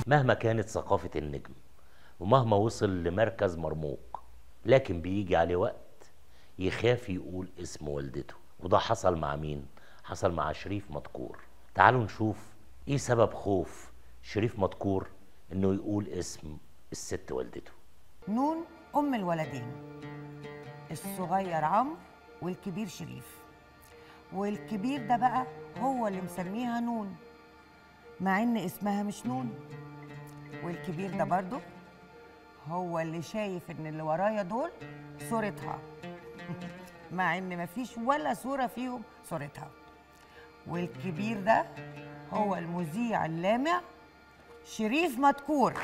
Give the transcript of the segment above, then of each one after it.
مهما كانت ثقافة النجم ومهما وصل لمركز مرموق لكن بيجي عليه وقت يخاف يقول اسم والدته وده حصل مع مين؟ حصل مع شريف مدكور تعالوا نشوف ايه سبب خوف شريف مدكور انه يقول اسم الست والدته نون أم الولدين الصغير عمرو والكبير شريف والكبير ده بقى هو اللي مسميها نون مع إن اسمها مش نون والكبير ده برضه هو اللي شايف إن اللي ورايا دول صورتها مع إن مفيش ولا صورة فيهم صورتها والكبير ده هو المذيع اللامع شريف مدكور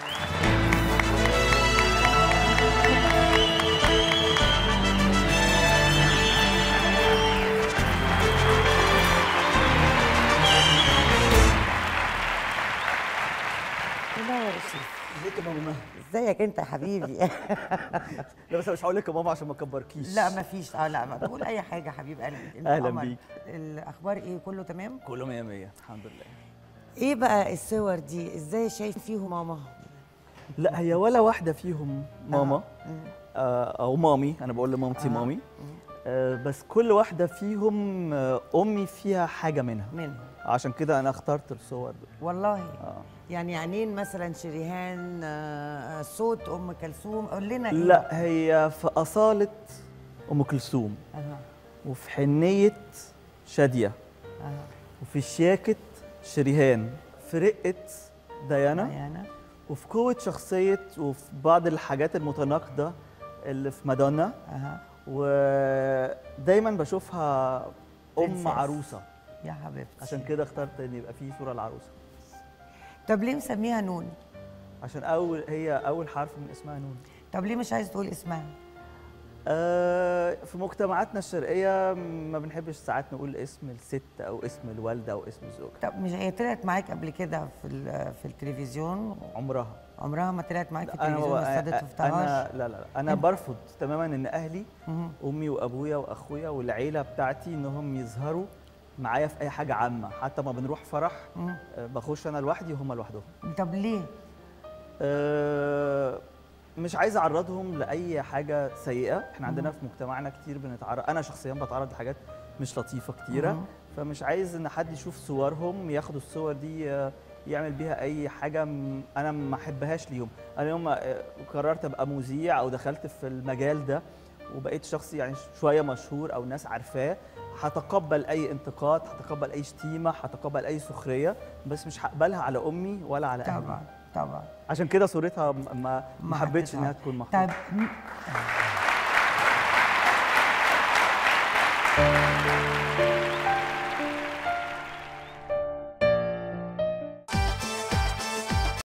منور يا شريف ازيك يا ماما ازيك انت يا حبيبي لا بس مش هقول لك يا ماما عشان ما اكبركيش لا مفيش اه لا ما تقول اي حاجه يا حبيب قلبي انت أهلاً قمر. بيك. الاخبار ايه كله تمام كله 100 100 الحمد لله ايه بقى الصور دي ازاي شايف فيهم ماما لا هي ولا واحده فيهم ماما مم. آه او مامي انا بقول لمامتي آه. مامي آه بس كل واحده فيهم آه امي فيها حاجه منها منهم عشان كده انا اخترت الصور دول والله آه. يعني عينين مثلا شريهان آه، صوت ام كلثوم قول لنا ايه لا هي في اصاله ام كلثوم اها وفي حنيه شاديه اها وفي شياكه شريهان في رقه ديانا ديانا وفي قوة شخصية وفي بعض الحاجات المتناقضة اللي في مادونا اها ودايما بشوفها أم Princess. عروسة يا حبيبتي عشان كده اخترت إن يبقى فيه صورة العروسة طب ليه مسميها نون عشان أول هي أول حرف من اسمها نون طب ليه مش عايز تقول اسمها آه في مجتمعاتنا الشرقية ما بنحبش ساعات نقول اسم الست أو اسم الوالدة أو اسم الزوجة طب مش هي طلعت معاك قبل كده في ال- في التلفزيون عمرها عمرها ما طلعت معاك في لا، أنا التلفزيون هو- والسادة أنا تفتحهاش لا لا لا أنا برفض تماما إن أهلي مهم. امي وابويا واخويا والعيله بتاعتي انهم يظهروا معايا في اي حاجه عامه حتى ما بنروح فرح مم. آه، بخش انا لوحدي وهم لوحدهم طب ليه؟ آه، مش عايز اعرضهم لاي حاجه سيئه احنا عندنا في مجتمعنا كتير بنتعرض انا شخصيا بتعرض لحاجات مش لطيفه كتيره مم. فمش عايز ان حد يشوف صورهم ياخدوا الصور دي آه، يعمل بيها اي حاجه م- انا ما احبهاش ليهم انا يوم ما آه، قررت ابقى مذيع او دخلت في المجال ده وبقيت شخص يعني شويه مشهور او ناس عارفاه هتقبل اي انتقاد هتقبل اي شتيمه هتقبل اي سخريه بس مش هقبلها على امي ولا على اهلي طبعا طبعا عشان كده صورتها م- ما ما حبيتش انها حطيتها. تكون محطوطه طيب م-